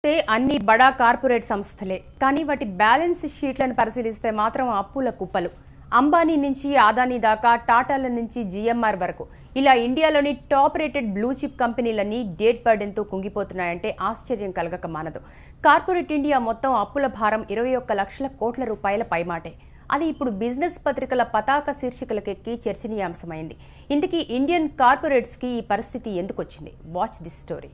చూస్తే అన్ని బడా కార్పొరేట్ సంస్థలే కానీ వాటి బ్యాలెన్స్ షీట్లను పరిశీలిస్తే మాత్రం అప్పుల కుప్పలు అంబానీ నుంచి ఆదానీ దాకా టాటాల నుంచి జిఎంఆర్ వరకు ఇలా ఇండియాలోని టాప్ రేటెడ్ బ్లూ చిప్ కంపెనీలన్నీ డేట్ బర్డెన్తో కుంగిపోతున్నాయంటే ఆశ్చర్యం కలగక మానదు కార్పొరేట్ ఇండియా మొత్తం అప్పుల భారం ఇరవై ఒక్క లక్షల కోట్ల రూపాయల పైమాటే అది ఇప్పుడు బిజినెస్ పత్రికల పతాక శీర్షికలకెక్కి చర్చనీయాంశమైంది ఇందుకీ ఇండియన్ కార్పొరేట్స్కి ఈ పరిస్థితి ఎందుకు వచ్చింది వాచ్ దిస్ స్టోరీ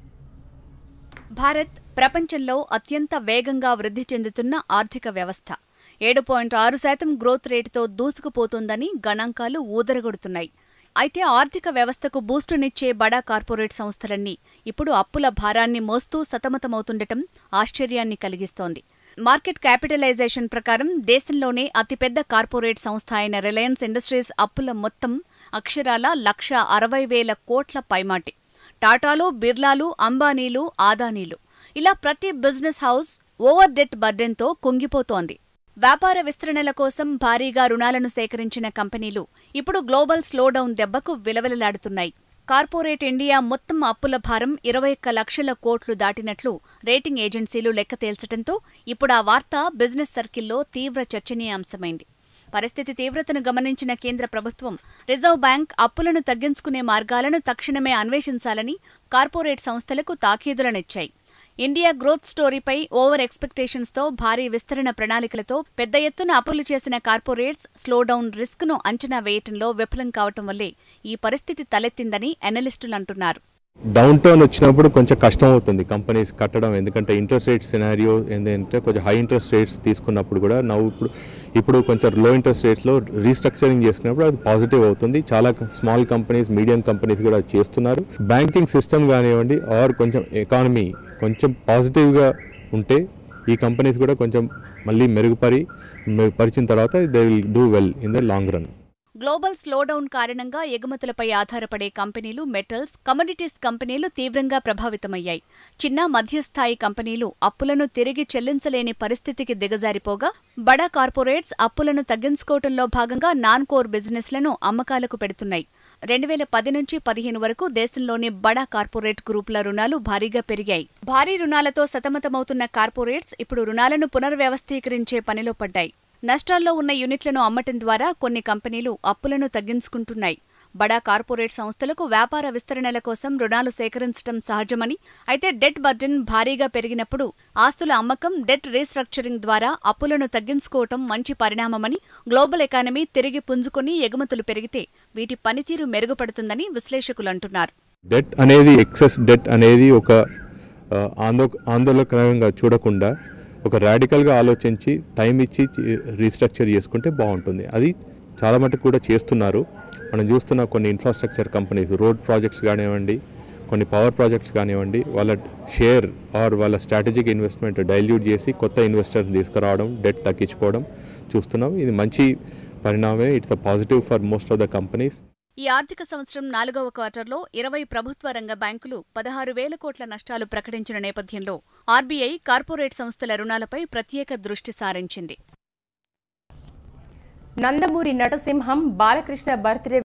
భారత్ ప్రపంచంలో అత్యంత వేగంగా వృద్ధి చెందుతున్న ఆర్థిక వ్యవస్థ ఏడు పాయింట్ ఆరు శాతం గ్రోత్ రేటుతో దూసుకుపోతోందని గణాంకాలు ఊదరగొడుతున్నాయి అయితే ఆర్థిక వ్యవస్థకు బూస్టునిచ్చే బడా కార్పొరేట్ సంస్థలన్నీ ఇప్పుడు అప్పుల భారాన్ని మోస్తూ సతమతమవుతుండటం ఆశ్చర్యాన్ని కలిగిస్తోంది మార్కెట్ క్యాపిటలైజేషన్ ప్రకారం దేశంలోనే అతిపెద్ద కార్పొరేట్ సంస్థ అయిన రిలయన్స్ ఇండస్ట్రీస్ అప్పుల మొత్తం అక్షరాల లక్ష అరవై వేల కోట్ల పైమాటి టాటాలు బిర్లాలు అంబానీలు ఆదానీలు ఇలా ప్రతి బిజినెస్ హౌస్ ఓవర్ డెట్ బర్డెన్తో కుంగిపోతోంది వ్యాపార విస్తరణల కోసం భారీగా రుణాలను సేకరించిన కంపెనీలు ఇప్పుడు గ్లోబల్ స్లోడౌన్ దెబ్బకు విలవిలలాడుతున్నాయి కార్పొరేట్ ఇండియా మొత్తం అప్పుల భారం ఇరవై ఒక్క లక్షల కోట్లు దాటినట్లు రేటింగ్ ఏజెన్సీలు లెక్క తేల్చడంతో ఇప్పుడు ఆ వార్త బిజినెస్ సర్కిల్లో తీవ్ర చర్చనీయాంశమైంది పరిస్థితి తీవ్రతను గమనించిన కేంద్ర ప్రభుత్వం రిజర్వ్ బ్యాంక్ అప్పులను తగ్గించుకునే మార్గాలను తక్షణమే అన్వేషించాలని కార్పొరేట్ సంస్థలకు తాకీదులనిచ్చాయి ఇండియా గ్రోత్ స్టోరీపై ఓవర్ ఎక్స్పెక్టేషన్స్తో భారీ విస్తరణ ప్రణాళికలతో పెద్ద ఎత్తున అప్పులు చేసిన కార్పొరేట్స్ స్లోడౌన్ రిస్క్ను అంచనా వేయటంలో విఫలం కావటం వల్లే ఈ పరిస్థితి తలెత్తిందని అనలిస్టులు అంటున్నారు డౌన్ టర్న్ వచ్చినప్పుడు కొంచెం కష్టం అవుతుంది కంపెనీస్ కట్టడం ఎందుకంటే ఇంట్రెస్ట్ రేట్ సినారియో ఏంటంటే కొంచెం హై ఇంట్రెస్ట్ రేట్స్ తీసుకున్నప్పుడు కూడా నవ్వు ఇప్పుడు ఇప్పుడు కొంచెం లో ఇంట్రెస్ట్ రేట్స్లో రీస్ట్రక్చరింగ్ చేసుకున్నప్పుడు అది పాజిటివ్ అవుతుంది చాలా స్మాల్ కంపెనీస్ మీడియం కంపెనీస్ కూడా అది చేస్తున్నారు బ్యాంకింగ్ సిస్టమ్ కానివ్వండి ఆర్ కొంచెం ఎకానమీ కొంచెం పాజిటివ్గా ఉంటే ఈ కంపెనీస్ కూడా కొంచెం మళ్ళీ మెరుగుపరి మెరుగుపరిచిన తర్వాత they will do well in the long run global slowdown కారణంగా ఎగుమతులపై ఆధారపడే కంపెనీలు మెటల్స్ కమోడిటీస్ కంపెనీలు తీవ్రంగా ప్రభావితమయ్యాయి చిన్న మధ్యస్థాయి కంపెనీలు అప్పులను తిరిగి చెల్లించలేని పరిస్థితికి దిగజారిపోగా బడా కార్పొరేట్స్ అప్పులను తగ్గించుకోవటంలో భాగంగా నాన్ కోర్ బిజినెస్లను అమ్మకాలకు పెడుతున్నాయి రెండు వేల పది నుంచి పదిహేను వరకు దేశంలోని బడా కార్పొరేట్ గ్రూపుల రుణాలు భారీగా పెరిగాయి భారీ రుణాలతో సతమతమవుతున్న కార్పొరేట్స్ ఇప్పుడు రుణాలను పునర్వ్యవస్థీకరించే పనిలో పడ్డాయి నష్టాల్లో ఉన్న యూనిట్లను అమ్మటం ద్వారా కొన్ని కంపెనీలు అప్పులను తగ్గించుకుంటున్నాయి బడా కార్పొరేట్ సంస్థలకు వ్యాపార విస్తరణల కోసం రుణాలు సేకరించడం సహజమని అయితే డెట్ బర్డెన్ భారీగా పెరిగినప్పుడు ఆస్తుల అమ్మకం డెట్ రీస్ట్రక్చరింగ్ ద్వారా అప్పులను తగ్గించుకోవటం మంచి పరిణామమని గ్లోబల్ ఎకానమీ తిరిగి పుంజుకొని ఎగుమతులు పెరిగితే వీటి పనితీరు మెరుగుపడుతుందని విశ్లేషకులు అంటున్నారు డెట్ అనేది ఎక్సెస్ డెట్ అనేది ఒక ఆ, ఆందో ఆందోళనకరంగా చూడకుండా ఒక రాడికల్గా ఆలోచించి టైం ఇచ్చి రీస్ట్రక్చర్ చేసుకుంటే బాగుంటుంది అది చాలా మటుకు కూడా చేస్తున్నారు మనం చూస్తున్న కొన్ని ఇన్ఫ్రాస్ట్రక్చర్ కంపెనీస్ రోడ్ ప్రాజెక్ట్స్ కానివ్వండి కొన్ని పవర్ ప్రాజెక్ట్స్ కానివ్వండి వాళ్ళ షేర్ ఆర్ వాళ్ళ స్ట్రాటజిక్ ఇన్వెస్ట్మెంట్ డైల్యూట్ చేసి కొత్త ఇన్వెస్టర్ తీసుకురావడం డెట్ తగ్గించుకోవడం చూస్తున్నాం ఇది మంచి పరిణామమే it's a positive for most of the companies ఈ ఆర్థిక సంవత్సరం నాలుగవ క్వార్టర్లో ఇరవై ప్రభుత్వ రంగ బ్యాంకులు పదహారు వేల కోట్ల నష్టాలు ప్రకటించిన నేపథ్యంలో ఆర్బీఐ కార్పొరేట్ సంస్థల రుణాలపై ప్రత్యేక దృష్టి సారించింది నందమూరి నటసింహం బాలకృష్ణ బర్త్డే